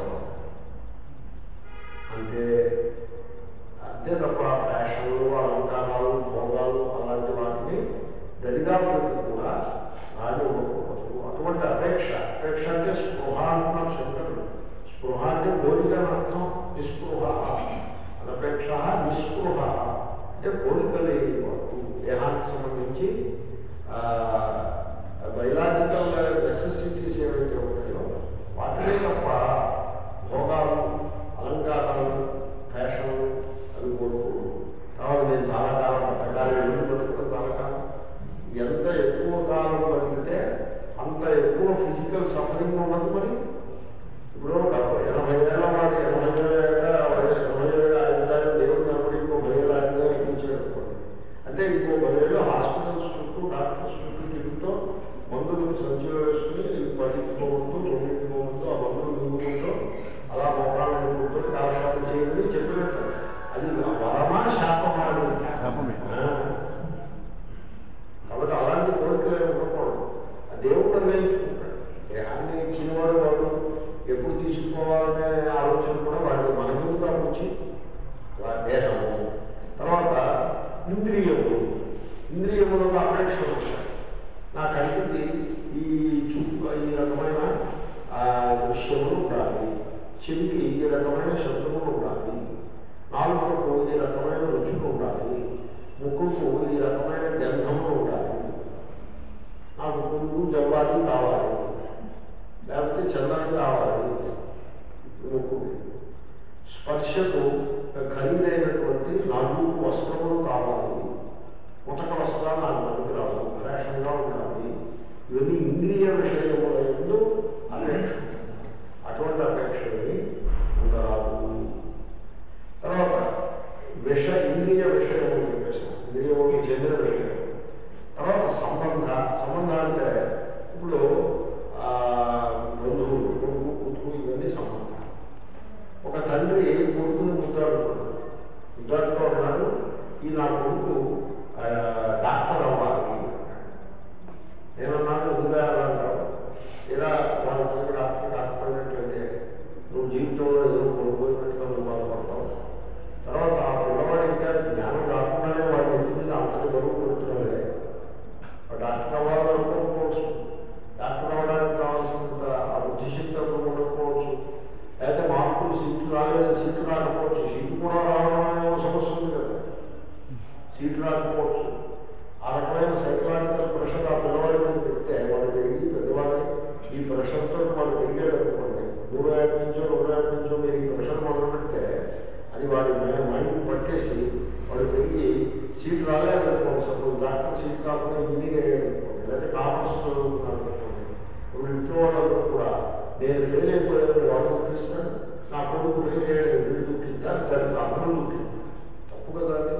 అంటే అంతే తప్ప ఫ్యాషన్లు అలంకారాలు భోగాలు అలాంటి వాటిని దరిదాపులకి కూడా రానివ్వకూడదు అటువంటి అపేక్ష అపేక్ష అంటే స్పృహ అంటున్నారు శంకరుడు స్పృహ అంటే కోరిక అని అర్థం నిస్పృహ అనపేక్ష నిస్పృహ అంటే కోరిక లేని వాడు దేహానికి సంబంధించి బయలాజికల్ నెసెసిటీస్ ఏవైతే ఉంటాయో వాటినే తప్ప భోగాలు అలంకారాలు ఫ్యాషన్లు అవి కోరుకోడు తర్వాత నేను చాలా కాలం బతకాలి ఎందుకు బతుకుతాను చాలా కాలం ఎంత ఎక్కువ కాలం బతికితే అంత ఎక్కువ ఫిజికల్ సఫరింగ్ ఉండదు మరి ఇప్పుడు డెబ్బై ఎనభై ఏళ్ళ వాడు ఎనభై ఏళ్ళ ఎనభై ఏళ్ళ ఆయన దేవుడు కనబడి ఇంకో పదేళ్ళ ఆయన అనిపించాడు అనుకోండి అంటే ఇంకో పదేళ్ళు హాస్పిటల్స్ చుట్టూ డాక్టర్స్ చుట్టూ తిరుగుతూ మందులు సంచిలో వేసుకుని పదికి పోవద్దు తొమ్మిదికి పోవద్దు ఆ మందులు మింగుకుంటూ అలా మొక్కలు కొడుకుతో కాలక్షేపం చేయమని చెప్పినట్టు అది వరమా శాపమా అని శాపమే. ఆ. కాబట్టి అలాంటి కోరికలు ఏమి ఉండకూడదు ఆ దేవుడు నిర్ణయించుకుంటాడు దేహాన్ని ఇచ్చినవాడు వాడు ఎప్పుడు తీసుకోవాలనే ఆలోచన కూడా వాడి మనకెందుకు ఆలోచి దేహము తర్వాత ఇంద్రియములు ఇంద్రియములకు అపేక్షలు ఉంటాయి నా కంటికి ఈ చూపు ఈ రకమైన ఆ, దృశ్యములు ఉండాలి చెవికి ఈ రకమైన శబ్దములు ఉండాలి నాలుగుకు ఈ రకమైన రుచులు ఉండాలి ముక్కుకు ఈ రకమైన గంధములు ఉండాలి నాకు పురుగు జవ్వాలి కావాలి లేకపోతే చందనం కావాలి ముక్కుకి స్పర్శకు ఖరీదైనటువంటి నాలుగు వస్త్రములు కావాలి ముతక వస్త్రాలు నాకు పనికిరావు ఫ్యాషన్గా ఉండాలి ఇవన్నీ ఇంద్రియ విషయముల ఎందు అపేక్ష అటువంటి అపేక్షని ఉండరాదు తర్వాత విష ఇంద్రియ విషయములు చెప్పేసాం ఇంద్రియములకు చెందిన విషయం తర్వాత సంబంధ సంబంధ అంటే ఇప్పుడు ఆ, బంధువులు కొడుకు కూతురు ఇవన్నీ సంబంధం ఒక తండ్రి కొడుకుని ముద్దాడుతున్నాడు ముద్దాడుతూ ఉన్నాడు ఈ నా కొడుకు ఆ, డాక్టర్ అవ్వాలి అన్నాడు. నేనన్నాను ఎందుకు అంటావు ఇలా వాళ్ళ కొడుకు డాక్టర్ కాకపోయినట్లయితే నువ్వు జీవితంలో ఏదో కోల్పోయినట్టుగా నువ్వు బాధపడతావు తర్వాత ఆ పిల్లవాడు ఇంకా జ్ఞానం కాకుండానే వాడి ఎత్తి మీద అంతటి బరువు కొడుతున్నాడే ఆ డాక్టర్ అవ్వాలనుకోకపోవచ్చు డాక్టర్ అవ్వడానికి కావాల్సినంత ఆ బుద్ధిశక్తి అప్పుడు ఉండకపోవచ్చు అయితే మార్పులు సీట్లు రాలేదు సీట్లు రాకపోవచ్చు సీట్లు కూడా రావడం అనే ఒక సమస్య ఉంది కదా సీట్లు రాకపోవచ్చు ఆ రకమైన సైకలాజికల్ ప్రెషర్ ఆ పిల్లవాడి మీద పెడితే వాడు పెరిగి పెద్దవాడి ఈ ప్రెషర్తో వాడు పెరిగాడు అనుకోండి మూడో యాప్ నుంచో రెండో యాప్ నుంచో మీరు ఈ ప్రెషర్ మొదలు పెడితే అది వాడి మైండ్ పట్టేసి వాడు పెరిగి సీట్ రాలేదనుకోండి సపోజ్ డాక్టర్ సీట్ కాకుండా ఇంజనీర్ అయ్యాడు అనుకోండి లేకపోతే కామర్స్ చదువుకున్నాడు అనుకోండి ఇప్పుడు ఇంట్లో వాళ్ళందరూ కూడా నేను ఫెయిల్ అయిపోయాను వాడు దుఃఖిస్తాడు నా కొడుకు ఫెయిల్ అయ్యాడు వీళ్ళు దుఃఖించాలి దానికి అందరూ దుఃఖించాలి తప్పు కదా అది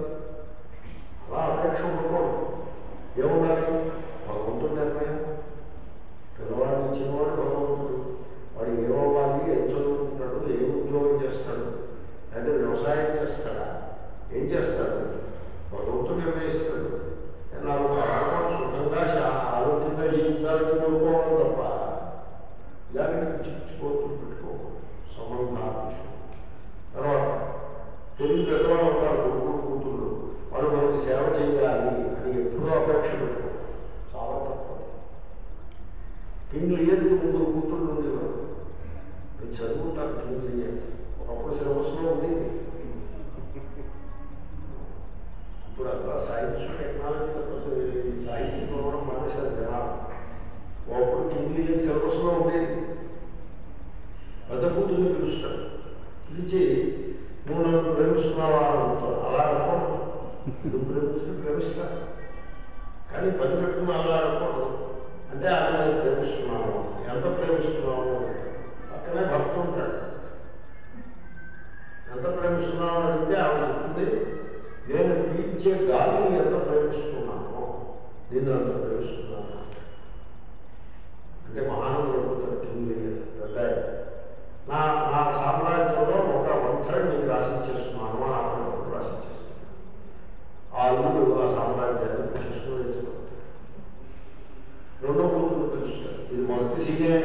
అలా అపేక్ష ఉండకూడదు ఏముండాలి భగవంతుడి నిర్ణయం పిల్లవాడిని ఇచ్చినవాడు భగవంతుడు వాడు ఏమవ్వాలి ఏం చదువుకుంటాడు ఏ ఉద్యోగం చేస్తాడు అయితే వ్యవసాయం చేస్తాడా ఏం చేస్తాడు భగవంతుడు నిర్ణయిస్తాడు నాకు పరమాత్మ సుఖంగా శా- ఆరోగ్యంగా జీవించాలని కోరుకోవాలి తప్ప ఇలాంటి పిచ్చిపోతులు పెట్టుకోకూడదు సంబంధాలు తర్వాత తెలుగు పెద్దవాళ్ళు ఉంటారు కొడుకులు కూతుళ్ళు వాళ్ళు మనకి సేవ చేయాలి అని ఎప్పుడూ అపేక్ష పెట్టుకో చాలా తక్కువ కింగ్ లియర్కి ముగ్గురు కూతుళ్ళు ఉండేవారు మీరు చదువుకుంటారు కింగ్ లియర్ ఒకప్పుడు సిలబస్లో ఉండేది ఇప్పుడు అంతా సైన్స్ టెక్నాలజీ తప్ప సాహిత్యం కూడా మానేశారు జనాలు ఒకప్పుడు కింగ్ లియర్ సిలబస్లో ఉండేది పెద్ద కూతుర్ని పిలుస్తాడు పిలిచి నువ్వు నన్ను ప్రేమిస్తున్నావా అని అడుగుతాడు అలా అనుకోడు నువ్వు ప్రేమిస్తే ప్రేమిస్తా కానీ పని పెట్టుకుని అలా అనుకోడు అంటే అలా నేను ప్రేమిస్తున్నాను ఎంత ప్రేమిస్తున్నావు అంటాడు. పక్కనే భర్త ఉంటాడు ఎంత ప్రేమిస్తున్నావు అని అడిగితే ఆవిడ చెప్తుంది నేను పీల్చే గాలిని ఎంత ప్రేమిస్తున్నాను నిన్ను అంత ప్రేమిస్తున్నాను అంటే మహానంద అడుగుతాడు కింగ్ పెద్ద ఆయన. నా నా సామ్రాజ్యంలో ఒక వంతరం నీకు రాసించేస్తున్నాను అని ఆవిడ రాసించేస్తున్నాను ఆ అల్లుడు ఆ సామ్రాజ్యాన్ని చేసుకుని తెచ్చిపోతాడు రెండో కూతురు తెలుస్తాడు ఇది మొదటి సీనే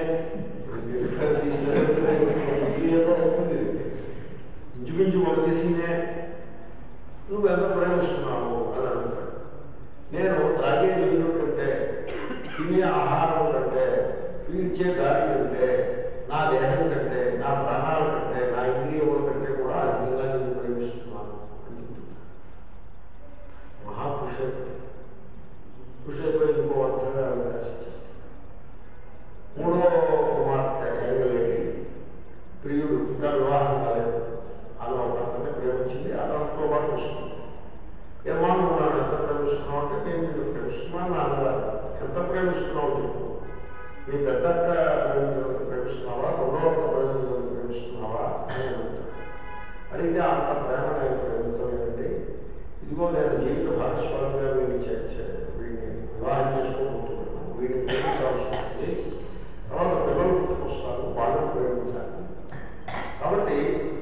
తీసినట్టు వస్తుంది ఇంచుమించు మొదటి సీనే నువ్వు ఎంత ప్రేమిస్తున్నావు అని అడుగుతాడు నేను త్రాగే నీళ్ళు కంటే తినే ఆహారం కంటే పీల్చే గాలి కంటే నా దేహం కంటే నా ప్రాణాల కంటే నా ఇంద్రియముల కంటే కూడా అధికంగా నేను ప్రేమిస్తున్నాను అని చెప్తున్నాను మహాపురుష పురుషైపోయి ఇంకో అర్థంగా ఆశించేస్తాను మూడో కుమార్తె యాంగలేడి ప్రియుడు ఇంకా వివాహం కాలేదు ఆమె ఒక అతన్ని ప్రేమించింది అతనితో పాటు వస్తుంది ఏమా నువ్వు నన్ను ఎంత ప్రేమిస్తున్నావు అంటే నేను నిన్ను ప్రేమిస్తున్నాను నా అన్నగారు ఎంత ప్రేమిస్తున్నావు చెప్పు నీ పెద్దక్క ప్రేమించినంత ప్రేమిస్తున్నావా రెండో అక్క ప్రేమించినంత ప్రేమిస్తున్నావా అని అడుగుతాడు అడిగితే అంత ప్రేమ నేను ప్రేమించలేనండి ఇదిగో నేను జీవిత భాగస్వామిగా వీడిని చేర్చే వీడిని వివాహం చేసుకోబోతున్నాను వీడిని ప్రేమించాల్సి ఉంటుంది తర్వాత పిల్లలు పుట్టుకొస్తారు వాళ్ళని ప్రేమించాలి కాబట్టి భర్త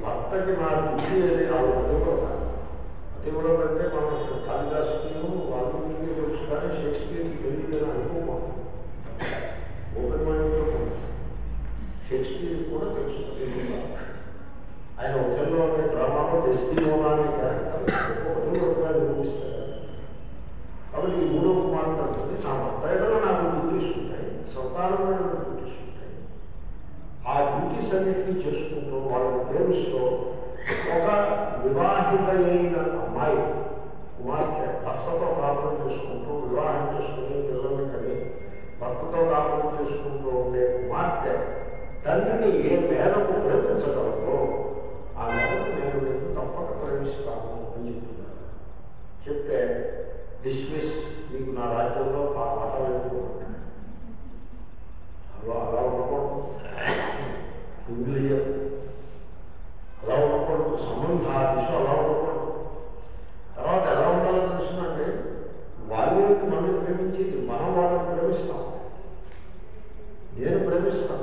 పతివ్రతకి నా డ్యూటీ ఏది ఆవిడ పతివ్రత పతివ్రత అంటే మనం కాళిదాసుకి వాల్మీకి తెలుసు కానీ షేక్స్పియర్కి తెలియదు అని అనుకోకూడదు ఓపెన్ మైండ్తో షేక్స్పియర్ కూడా తెలుసు పతివ్రత ఆయన ఒథెల్లో అనే డ్రామాలో డెస్టినోనా అనే క్యారెక్టర్ పతివ్రతగా నిర్వహిస్తారు కాబట్టి ఈ మూడో కుమార్తె ఉంటుంది నా భర్త ఏదైనా నాకు డ్యూటీస్ ఉంటాయి సంతానమైన డ్యూటీస్ ఉంటాయి ఆ డ్యూటీస్ అన్నింటినీ చేసుకుంటూ వాళ్ళని ప్రేమిస్తూ ఒక వివాహిత అయిన అమ్మాయి కుమార్తె భర్తతో కాపురం చేసుకుంటూ వివాహం చేసుకుని పిల్లల్ని కని భర్తతో కాపురం చేసుకుంటూ ఉండే కుమార్తె తండ్రిని ఏ మేరకు ప్రేమించగలదో ఆ మేరకు నేను నీకు తప్పక ప్రేమిస్తాను అని చెప్తున్నాను చెప్తే డిస్మిస్ మీకు నా రాజ్యంలో ఆ మాట వెళ్ళిపోతాడు అలా అలా ఉండకూడదు ఇంగ్లీయర్ అలా ఉండకూడదు సంబంధాదిశ అలా ఉండకూడదు తర్వాత ఎలా ఉండాలో తెలుసునంటే వాళ్ళకి మనం ప్రేమించేది మనం వాళ్ళని ప్రేమిస్తాం నేను ప్రేమిస్తాను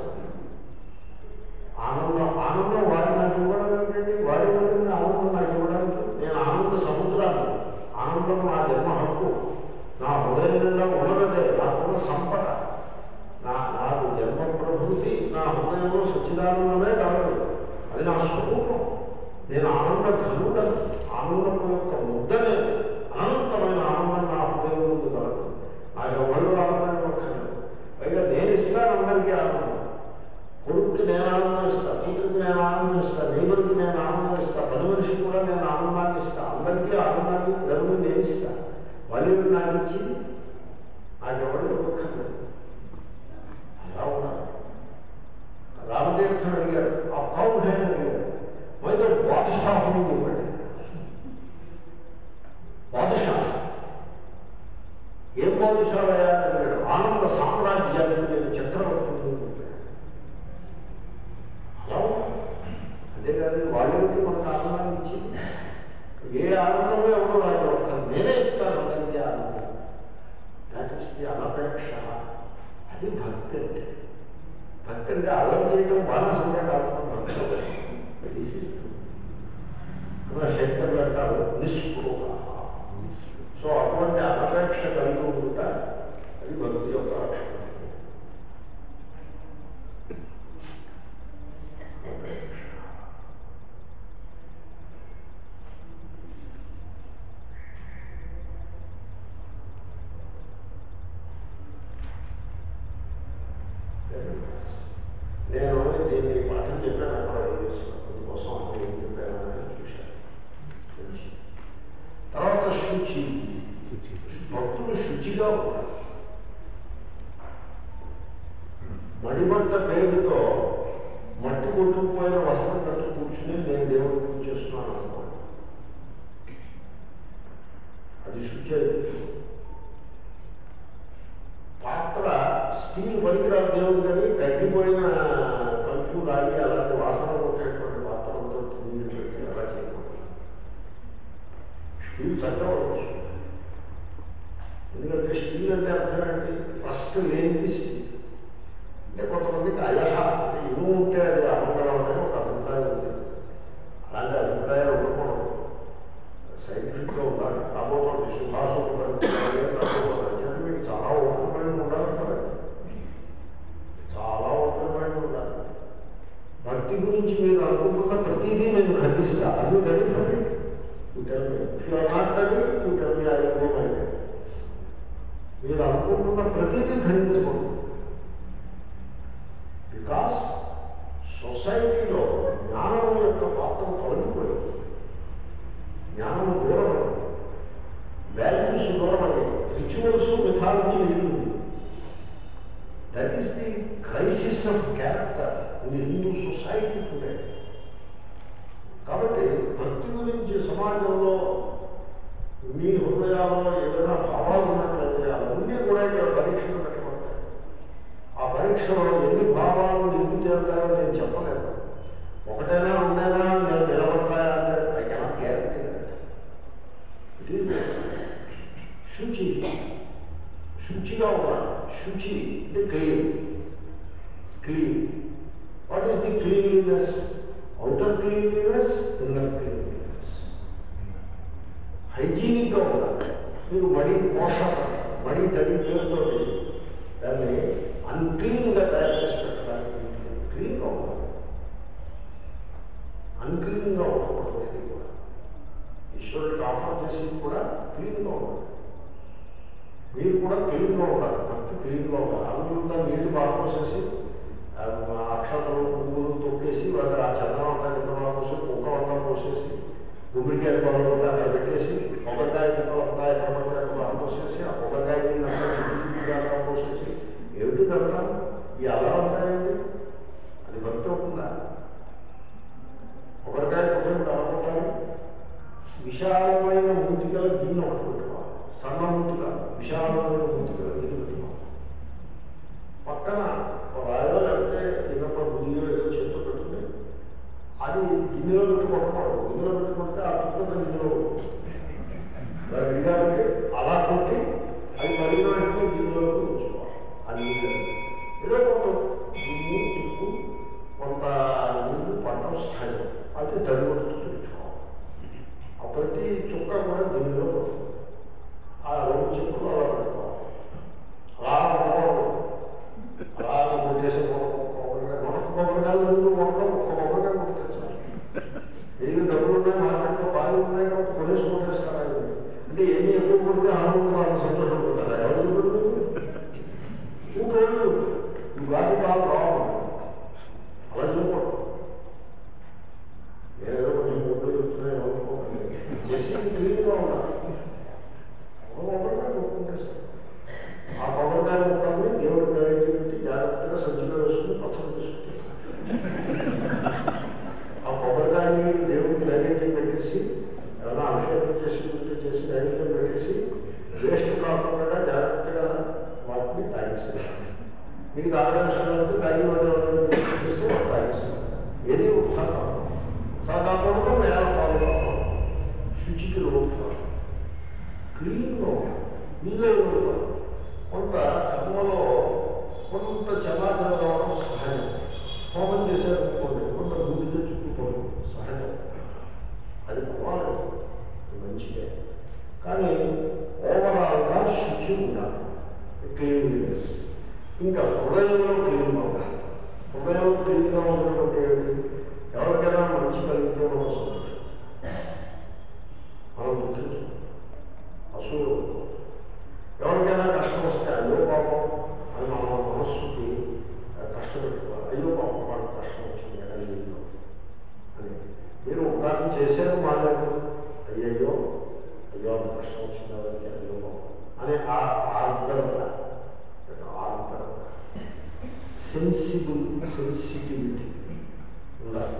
ఆనందం ఆనందం వాడు నాకు ఇవ్వడం ఏంటండి వాడి ఇవ్వడం ఆనందం నాకు ఇవ్వడానికి నేను ఆనంద సముద్రాన్ని ఆనందం నా జన్మ హక్కు నా హృదయం నిండా ఉన్నదే నాకున్న సంపద నా నాకు జన్మ ప్రభృతి నా హృదయంలో సచ్చిదానందమే కలగదు అది నా స్వరూపం నేను ఆనంద ఘనుడను ఆనందం యొక్క ముద్దనే అనంతమైన ఆనందం నా హృదయం ముందు కలగదు నాకు ఎవరు ఆనందం ఇవ్వక్కర్లేదు పైగా నేను ఇస్తాను అందరికీ ఆనందం కొడుక్కి నేను ఆనందం ఇస్తాను కూతురికి నేను ఆనందం ఇస్తాను నైబర్కి నేను ఆనందం ఇస్తాను పని మనిషికి కూడా నేను ఆనందాన్ని ఇస్తాను అందరికీ ఆనందాన్ని ప్రేమని నేను ఇస్తాను వాళ్ళు నాకు ఇచ్చి నాకెవరు ఇవ్వక్కర్లేదు అలా ఉన్నారు రామతీర్థం అడిగారు ఆ కౌన్ హే అని అడిగారు అయితే బాదుషాహుని ఇవ్వండి బాదుషా ఏం బాదుషావయ్యా అని అడిగాడు ఆనంద సామ్రాజ్యానికి నేను చక్రవర్తిని అని చెప్పాడు అలా ఉన్నారు. అంతేకాదు వాళ్ళకి మనకు ఆనందాన్ని ఇచ్చింది ఏ ఆనందమో ఎవడో నాకు ఒక్క నేనే ఇస్తాను అందరికీ ఆనందం దాట్ ఇస్ ది అనపేక్ష అది భక్తి అంటే భక్తి అంటే అల్లరి చేయడం బాణసంగా కాల్చడం భక్తి శంకర్ అంటారు నిస్పృహ సో అటువంటి అనపేక్ష కలిగి ఉంట అది భక్తి యొక్క లక్షణం అనపేక్ష. నేను దీన్ని పాఠం చెప్పాను అక్కడ దీనికోసం అక్కడ ఏం చెప్పాను అని చూశాను తెలిసి. తర్వాత శుచి భక్తులు శుచిగా ఉన్నారు మడిబట్ట పేరుతో మట్టి కొట్టుకుపోయిన వస్త్రం కట్టు కూర్చుని నేను దేవుడి పూజ చేస్తున్నాను అనుకోండి అది శుచి అయిపోతుంది పాత్ర స్టీల్ పనికిరాదు దేవుడు కానీ తగ్గిపోయిన కంచు రాగి అలాంటి వాసన కొట్టేటువంటి పాత్రలతో నీళ్ళు పెట్టి అలా చేయకూడదు స్టీల్ చక్కగా వస్తుంది ఎందుకంటే స్టీల్ అంటే అర్థం ఏంటి ఫస్ట్ లేనిది స్టీల్ అంటే కొంతమందికి అయహ అంటే ఇనుము ఉంటే అది అమంగళం అనే ఒక అభిప్రాయం ఉంది అలాంటి అభిప్రాయాలు ఉండకూడదు సైంటిఫిక్గా ఉండాలి రాబోతుంది సుభాషం రాబోతుంది మీకు చాలా ఓపెన్ మైండ్ ఉండాలి కదా చాలా ఓపెన్ మైండ్ ఉండాలి భక్తి గురించి మీరు అనుకుంటున్న ప్రతిదీ నేను ఖండిస్తా అది ready for it you tell me if you are not ready you tell me I go my way మీరు అనుకుంటున్న ప్రతిదీ ఖండించకూడదు బికాస్ సొసైటీలో జ్ఞానం యొక్క పాత్ర తొలగిపోయింది జ్ఞానము దూరమైంది వాల్యూస్ దూరమయ్యాయి రిచువల్స్ మిథాలజీ మిగిలింది that is the crisis of character in Hindu society today కాబట్టి భక్తి గురించి సమాజంలో మీ హృదయాల్లో ఏదైనా భావాలు ఉన్నట్లయితే అవన్నీ కూడా ఇక్కడ పరీక్షలు పెట్టబడతాయి అవుటర్ క్లీన్లీనెస్ ఇన్నర్ క్లీన్లీనెస్ హైజీనిక్గా ఉండాలి మీరు మడి పోషణ మడి తడి పేరుతో దాన్ని అన్క్లీన్గా తయారు చేసి పెట్టడానికి క్లీన్గా ఉండాలి అన్క్లీన్గా ఉండకూడదు ఏది కూడా ఈశ్వరుడికి ఆఫర్ చేసేది కూడా క్లీన్గా ఉండాలి మీరు కూడా క్లీన్గా ఉండాలి భక్తి క్లీన్గా ఉండాలి అంతా నీళ్లు బాగా పోసేసి ఆ, అక్షతలు పువ్వులు తొక్కేసి వాళ్ళు ఆ చంద్రం అంతా కింద పోసి కుక్క అంతా పోసేసి గుమ్మడికాయ పొలం కూడా అక్కడ పెట్టేసి కొబ్బరికాయ కింద అంతా ఎక్కడ పడితే అక్కడ అలా పోసేసి ఆ కొబ్బరికాయ కింద అంతా చిట్టి అక్కడ పోసేసి ఏమిటి అంతా ఈ అలా ఉంటాయండి అది భక్తి అవుతుందా కొబ్బరికాయ కొట్టేప్పుడు అలా కొట్టాలి విశాలమైన మూతికల గిన్నె ఒకటి పెట్టుకోవాలి సన్న మూతిక విశాలమైన మూతికల గిన్నె పెట్టుకోవాలి పక్కన ఒక రాయో లేకపోతే ఇనప బుద్ధియో ఏదో చేతితో పెట్టుకుని అది గిన్నెలో పెట్టి కొట్టకూడదు గిన్నెలో పెట్టి కొడితే ఆ తుక్కత గిన్నెలో దాని విడిగా పెట్టి అలా కొట్టి అది మరిగిన వెంటనే గిన్నెలోకి ఉంచుకోవాలి అది నీళ్ళు ఏదో కొంత దుమ్ము తుప్పు కొంత నీళ్ళు పడడం సహజం అది తడిగొట్టుతూ తెచ్చుకోవాలి ఆ ప్రతి చుక్క కూడా గిన్నెలో పడుతుంది ఆ రెండు చెప్పులు అలా పెట్టుకోవాలి అలా కొట్టకూడదు అలా కొట్టేసి కొబ్బరికాయ కొనక కొబ్బరికాయలు ముందు కొట్టడం ఒక్క కొబ్బరికాయ కొట్టేస్తారు ఏది డబ్బులు ఉన్నాయి మార్కెట్లో బాగా ఉన్నాయి కాబట్టి కొనేసి కొట్టేస్తారా ఇది? అంటే ఎన్ని ఎక్కువ కొడితే ఆనందం వాళ్ళు సంతోషం పడతారా ఎవరు పెడుతుంది ఇంకోళ్ళు ఈ వాటి బాగా రావాలి అలా చేయకూడదు ఏదో కొంచెం గుడ్డు చెప్తున్నాయి అనుకోకండి చేసి క్లీన్గా ఉండాలి ఒక కొబ్బరికాయ కొట్టుకుంటే సార్ ఆ కొబ్బరికాయ ముక్కల్ని దేవుడి నైవేద్యం పెట్టి జాగ్రత్తగా సంచిలో వేసుకుని పచ్చడి తీసుకుంటాం ఆ కొబ్బరికాయని దేవుడికి నైవేద్యం పెట్టేసి ఏమైనా అభిషేకం చేసి ఉంటే చేసి నైవేద్యం పెట్టేసి వేస్ట్ కాకుండా జాగ్రత్తగా వాటిని తాగేసేయాలి మీకు తాగడం ఇష్టం అయితే తాగి వాళ్ళు ఎవరైనా చేస్తే వాళ్ళు తాగేస్తారు ఏది ఉత్సాహం కాదు ఉత్సాహం కాకుండా వేల పాలు కావాలి శుచికి లోటు కాదు క్లీన్గా ఉండాలి మీరే ఉంటారు కొంత కర్మలో కొంత చలాచలం రావడం సహజం హోమం చేశారనుకోండి కొంత బూడిద చుట్టూ పడు సహజం అది పర్వాలేదు అది మంచిదే కానీ ఓవరాల్గా శుచి ఉండాలి క్లీన్లీనెస్ ఇంకా హృదయంలో క్లీన్గా ఉండాలి హృదయం క్లీన్గా ఉండడం అంటే ఏంటి ఎవరికైనా మంచి కలిగితే మనం సంతోషం మనం దుఃఖించుకుంటాం అసూయ ఎవరికైనా కష్టం వస్తే అయ్యో పాపం అని మన మనస్సుకి కష్టపెట్టుకోవాలి అయ్యో పాపం వాళ్ళకి కష్టం వచ్చింది అని వీళ్ళు అని మీరు ఉపకారం చేశారు మా దగ్గర అయ్యయ్యో అయ్యో అంత కష్టం వచ్చింది ఎవరికి అయ్యో పాపం అనే ఆ ఆర్ద్రత ఆర్ద్రత సెన్సిబుల్ సెన్సిటివిటీ ఉండాలి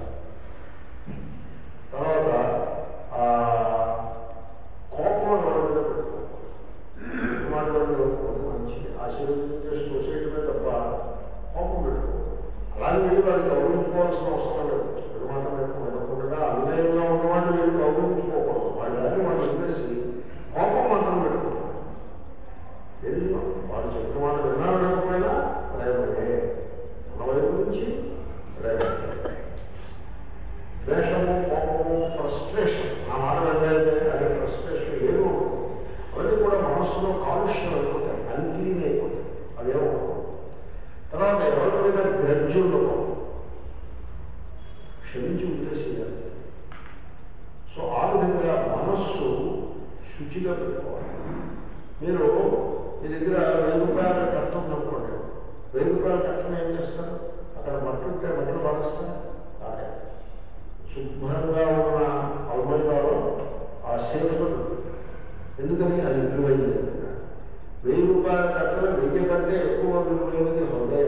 తర్వాత ఆ కోపం ఎవరైనా పెట్టుకోకూడదు మాట్లాడలేదు మంచిది ఆశీర్వదం చేసి తోసేయటమే తప్ప కోపం పెట్టుకోకూడదు అలాగే వెళ్ళి వాడిని గౌరవించుకోవాల్సిన అవసరం లేదు చెడు మాట పెట్టుకోకుండా అవినయంగా ఉన్నవాడిని వీళ్ళు గౌరవించుకోకూడదు వాళ్ళ దాన్ని వాళ్ళు వదిలేసి కోపం మాత్రం పెట్టుకోకూడదు తెలియదు వాడు చెప్పిన మాట విన్నా వినకపోయినా ప్రేమయే మన వైపు నుంచి ప్రేమయే ద్వేషము కోపము ఫ్రస్ట్రేషన్ నా మాట వెళ్ళలేదు అనే ఫ్రస్ట్రేషన్ ఏమి ఉండదు అవన్నీ కూడా మనస్సులో కాలుష్యం అయిపోతాయి అన్క్లీన్ అయిపోతాయి అవే ఉండవు తర్వాత ఎవరి మీద గ్రడ్జ్ ఉండకూడదు క్షమించి ఉద్దేశించాలి సో ఆ విధంగా మనస్సు శుచిగా పెట్టుకోవాలి మీరు మీ దగ్గర వెయ్యి రూపాయల కట్టం అనుకోండి వెయ్యి రూపాయల కట్టం ఏం చేస్తారు అక్కడ బట్టలు ఉంటే బట్టలు పారేస్తారు అదే శుభ్రంగా ఉన్న అల్మైరాలో ఆ సేఫ్ ఎందుకని అది విలువైంది వెయ్యి రూపాయల కట్టలు వెయ్యి కంటే ఎక్కువ విలువైనది హృదయం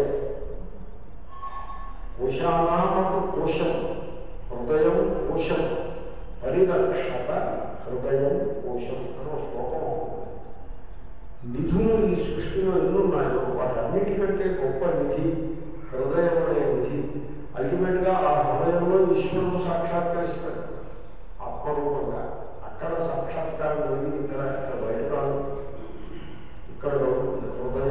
కోశానామకు కోశం హృదయం కోశం పరిరక్షత హృదయం కోశం అని ఒక శ్లోకం ఉంటుంది. నిధులు ఈ సృష్టిలో ఎన్ని ఉన్నాయో వాటి అన్నిటికంటే గొప్ప నిధి హృదయం అనే నిధి అల్టిమేట్గా ఆ హృదయంలో ఈశ్వరుడు సాక్షాత్కరిస్తాడు ఆత్మరూపంగా అక్కడ సాక్షాత్కారం జరిగింది ఇక్కడ ఇక్కడ బయట రాదు ఇక్కడ దొరుకుతుంది హృదయ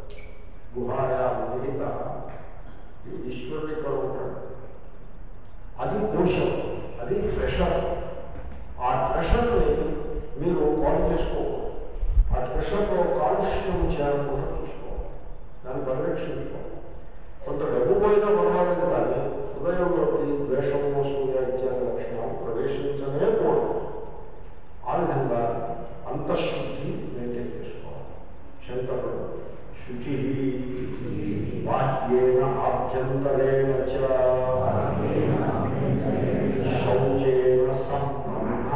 గుహాయ నిహిత ఈ ఈశ్వరుడు ఇక్కడ ఉంటాడు అది కోశం అది ట్రెషర్ ఆ ట్రెషర్ని మీరు పాడు చేసుకోకూడదు ఆ ట్రెషర్లో కాలుష్యం చేరకుండా చూసుకోవాలి దాన్ని పరిరక్షించుకోవాలి కొంత డబ్బు పోయినా పర్వాలేదు కానీ హృదయంలోకి ద్వేషము సూర్య ఇత్యాది లక్షణాలు ప్రవేశించనే కూడదు ఆ విధంగా అంతఃశుద్ధి మెయింటైన్ చేసుకోవాలి శంకరుడు శుచి బాహ్యేన ఆభ్యంతరేణ చ శౌచేన సంపన్న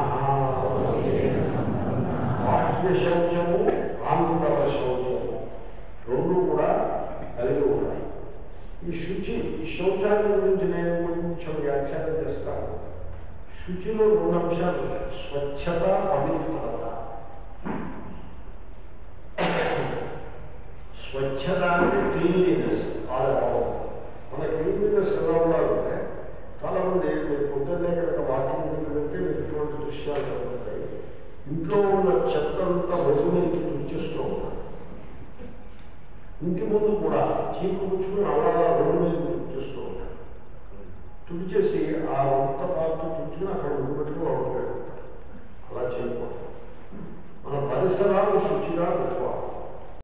బాహ్య శౌచము ఆంతర శౌచము రెండు కూడా కలిగి ఉన్నాయి ఈ శుచి ఈ శౌచాన్ని గురించి నేను కొంచెం వ్యాఖ్యానం చేస్తాను శుచిలో రెండు అంశాలు ఉన్నాయి స్వచ్ఛత పవిత్రత స్వచ్ఛత అంటే క్లీన్లీనెస్ ఆల్ అరౌండ్ మన క్లీన్లీనెస్ ఎలా ఉండాలంటే చాలా మంది మీరు పొద్దున్నే కనుక వాకింగ్ వెళ్తే మీకు ఇటువంటి దృశ్యాలు కనబడతాయి ఇంట్లో ఉన్న చెత్త అంతా బస్సు మీద తుడిచేస్తూ ఉంటారు ఇంటి ముందు కూడా చీపు పుచ్చుకుని అలా రోడ్డు మీద తుడిచేస్తూ ఉంటారు తుడిచేసి ఆ వంత పాత్ర తుడుచుకుని అక్కడ ఉండిపెట్టుకుని లోపలికి వెళ్తారు అలా చేయకూడదు మన పరిసరాలు శుచిగా పెట్టుకోవాలి